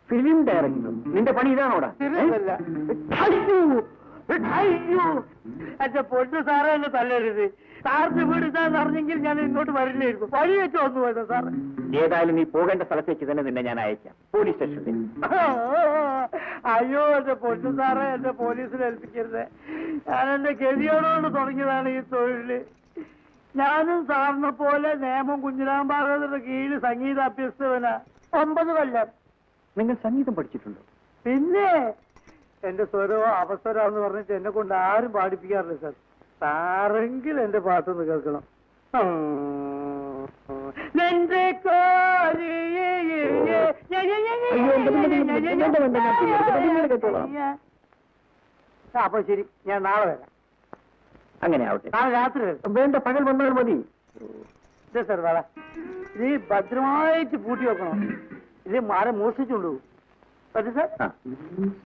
Film director നിന്റെ പണി ഇതാണോടാ തിരുവല്ല. അയ്യോ! അയ്യോ എന്റെ പൊന്നു സാറേ എന്നെ തല്ലരുത് സാറിന് വീട് ഇതാന്ന് അറിഞ്ഞെങ്കിൽ ഞാൻ ഇങ്ങോട്ട് വരില്ലായിരുന്നു വഴി വെച്ച് വന്നു പോയത് സാറ് ഏതായാലും നീ പോകേണ്ട സ്ഥലത്തേക്ക് തന്നെ നിന്നെ ഞാൻ അയക്കാം പോലീസ് സ്റ്റേഷനിൽ അയ്യോ എന്റെ പൊന്നു സാറേ എന്റെ പോലീസിൽ ഏൽപ്പിക്കരുത് ഞാൻ എന്റെ ഗതിയോടുകൊണ്ട് തുടങ്ങിയതാണ് ഈ തൊഴില് ഞാനും സാറിനെ പോലെ നേമം കുഞ്ഞിരാം ഭാഗവതരുടെ കീഴിൽ സംഗീത അഭ്യസ്തവന ഒമ്പത് കൊല്ലം നിങ്ങൾ സംഗീതം പഠിച്ചിട്ടുണ്ടോ പിന്നെ എന്റെ സ്വരമോ അവസരമെന്ന് പറഞ്ഞിട്ട് എന്നെ കൊണ്ട് ആരും പാടിപ്പിക്കാറില്ല സാർ സാറെങ്കിൽ എന്റെ പാട്ടൊന്ന് കേൾക്കണം നിന്റെ കോഴിയെ അയ്യോ, വേണ്ട, വേണ്ട, വേണ്ട, വേണ്ട, വേണ്ട, ഞാൻ ചെയ്യാം. നിങ്ങൾ കേട്ടോളാം. ആ, അപ്പൊ ശരി ഞാൻ നാളെ വരാം അങ്ങനെ ആവട്ടെ നാളെ രാത്രി വരാം വേണ്ട പകൽ വന്നാൽ മതി ഇതേ സാർ വേള ഇത് ഭദ്രമായിട്ട് പൂട്ടി വെക്കണം ഇത് മാരെ മോഷിച്ചുകൊണ്ടു പറ്റും സാർ ആ